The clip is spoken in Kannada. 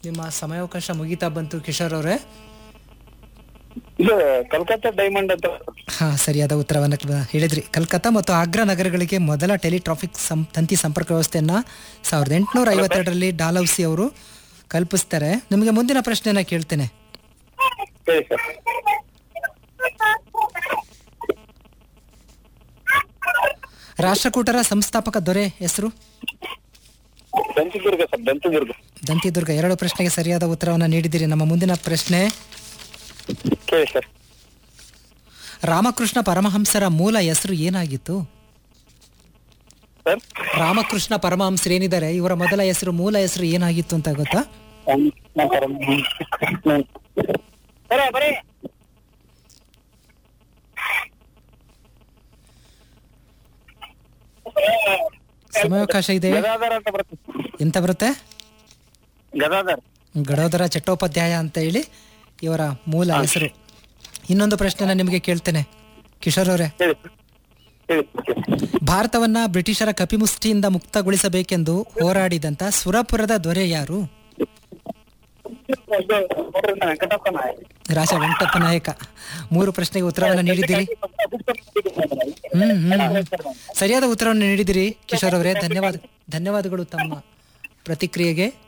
ನಿಮ್ಮ ಸಮಯಾವಕಾಶ ಮುಗಿತಾ ಬಂತು ಕಿಶೋರ್ ಅವರೇ ಇದು ಕಲ್ಕತ್ತಾ ಡೈಮಂಡ್ ಅಂತ ಹಾ ಸರಿಯಾದ ಉತ್ತರವನ್ನು ಕ- ಹೇಳಿದ್ರಿ ಕಲ್ಕತ್ತಾ ಮತ್ತು ಆಗ್ರಾ ನಗರಗಳಿಗೆ ಮೊದಲ ಟೆಲಿಟ್ರಾಫಿಕ್ ಸಂ ತಂತಿ ಸಂಪರ್ಕ ವ್ಯವಸ್ಥೆಯನ್ನ ಸಾವಿರದ ಎಂಟುನೂರ ಐವತ್ತೆರಡರಲ್ಲಿ ಡಾಲೌಸಿ ಅವರು ಕಲ್ಪಿಸ್ತಾರೆ ನಿಮಗೆ ಮುಂದಿನ ಪ್ರಶ್ನೆನ ಕೇಳ್ತೇನೆ ಹೇಳಿ ಸರ್ ರಾಷ್ಟ್ರಕೂಟರ ಸಂಸ್ಥಾಪಕ ದೊರೆ ಹೆಸರು ದಂತಿದುರ್ಗ ಸರ್ ದಂತಿದುರ್ಗ ದಂತಿದುರ್ಗ ಎರಡು ಪ್ರಶ್ನೆಗೆ ಸರಿಯಾದ ಉತ್ತರವನ್ನು ನೀಡಿದಿರಿ ನಮ್ಮ ಮುಂದಿನ ಪ್ರಶ್ನೆ ಕೇಳಿ ಸರ್ ರಾಮಕೃಷ್ಣ ಪರಮಹಂಸರ ಮೂಲ ಹೆಸರು ಏನಾಗಿತ್ತು ಸರ್ ರಾಮಕೃಷ್ಣ ಪರಮಹಂಸರು ಏನಿದ್ದಾರೆ ಇವರ ಮೊದಲ ಹೆಸರು ಮೂಲ ಹೆಸರು ಏನಾಗಿತ್ತು ಅಂತ ಗೊತ್ತಾ ಸರ ಬರೀ ಸಮಯಾವಕಾಶ ಇದೆ ಗದಾಧರ್ ಅಂತ ಬರುತ್ತೆ ಎಂತ ಬರುತ್ತೆ ಗದಾಧರ್ ಗಡೋದರ ಚಟ್ಟೋಪಾಧ್ಯಾಯ ಅಂತ ಹೇಳಿ ಇವರ ಮೂಲ ಹೆಸರು ಇನ್ನೊಂದು ಪ್ರಶ್ನೆನ ನಿಮಗೆ ಕೇಳ್ತೇನೆ ಕಿಶೋರ್ ಅವರೇ ಹೇಳಿ ಹೇಳಿ ಭಾರತವನ್ನ ಬ್ರಿಟಿಷರ ಕಪಿಮುಷ್ಟಿಯಿಂದ ಮುಕ್ತಗೊಳಿಸಬೇಕೆಂದು ಹೋರಾಡಿದಂತ ಸುರಪುರದ ದೊರೆ ಯಾರು ವೆಂಕಟಪ್ಪ ನಾಯಕ್ ರಾಜ ವೆಂಕಟಪ್ಪ ನಾಯಕ ಮೂರು ಪ್ರಶ್ನೆಗೆ ಉತ್ತರವನ್ನು ನೀಡಿದ್ದೀರಿ ಹ್ಮ್ ಹ್ಮ್ ಸರಿಯಾದ ಉತ್ತರವನ್ನು ನೀಡಿದಿರಿ ಕಿಶೋರ್ ಅವರೇ ಧನ್ಯವಾದ ಧನ್ಯವಾದಗಳು ತಮ್ಮ ಪ್ರತಿಕ್ರಿಯೆಗೆ